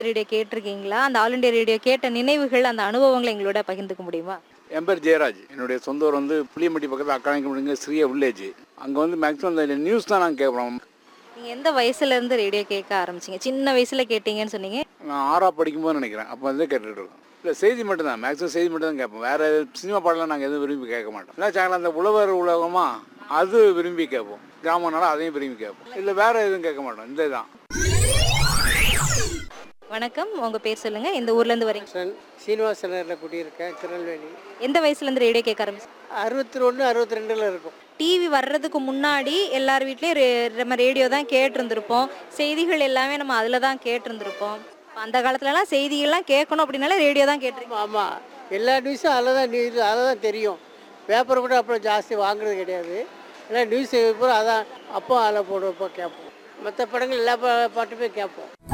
radio கேட்டிருக்கீங்களா அந்த all India radio கேட்ட நினைவுகள் அந்த அனுபவங்களை எங்களோட பகிர்ந்துக்க முடியுமா என் பேர் ஜெயராஜ் என்னுடைய சொந்த ஊர் வந்து புளியம்பட்டி பக்கத்தில் அக்காணிக்கப்படுங்க சிறிய வில்லேஜ் அங்கே வந்து மேக்ஸிமம் இந்த நியூஸ் தான் நாங்கள் கேட்குறோம் நீங்க எந்த வயசுல இருந்து ரேடியோ கேட்க ஆரம்பிச்சீங்க சின்ன வயசுல கேட்டீங்கன்னு சொன்னீங்க நான் ஆறா படிக்கும்போது நினைக்கிறேன் அப்போ வந்து கேட்டுட்டு இருக்கோம் இல்லை செய்தி மட்டும் தான் மேக்ஸிமம் செய்தி மட்டும் தான் கேட்போம் வேறு சினிமா பாடலாம் நாங்கள் எதுவும் விரும்பி கேட்க மாட்டோம் இல்லை சேனல் அந்த உழவர் உலகமா அது விரும்பி கேட்போம் கிராமனால அதையும் விரும்பி கேட்போம் இல்லை வேறு எதுவும் கேட்க மாட்டோம் இந்த தான் வணக்கம் உங்க பேர் சொல்லுங்க இந்த ஊர்ல இருந்து வரீங்க சன் சீனிவாச நகரில் குடியிருக்கேன் திருநெல்வேலி எந்த வயசுல இருந்து ரேடியோ கேட்க ஆரம்பிச்சீங்க அறுபத்தி ஒன்று அறுபத்தி ரெண்டில் இருக்கும் டிவி வர்றதுக்கு முன்னாடி எல்லார் வீட்லேயும் ரே- நம்ம ரேடியோ தான் கேட்டிருந்திருப்போம் செய்திகள் எல்லாமே நம்ம அதில் தான் கேட்டிருந்திருப்போம் இப்ப அந்த காலத்துலலாம் செய்திகள்லாம் கேட்கணும் அப்படின்னாலே ரேடியோ தான் கேட்டிருக்கோம் ஆமாம் எல்லா நியூஸும் அதில் தான் நியூஸ் அதில் தான் தெரியும் பேப்பர் கூட அப்புறம் ஜாஸ்தி வாங்குறது கிடையாது எல்லாம் நியூஸ் பூரா அதான் அப்போ அதில் போடுறப்போ கேட்போம் மற்ற படங்கள் எல்லா பா- பாட்டுமே கேட்போம்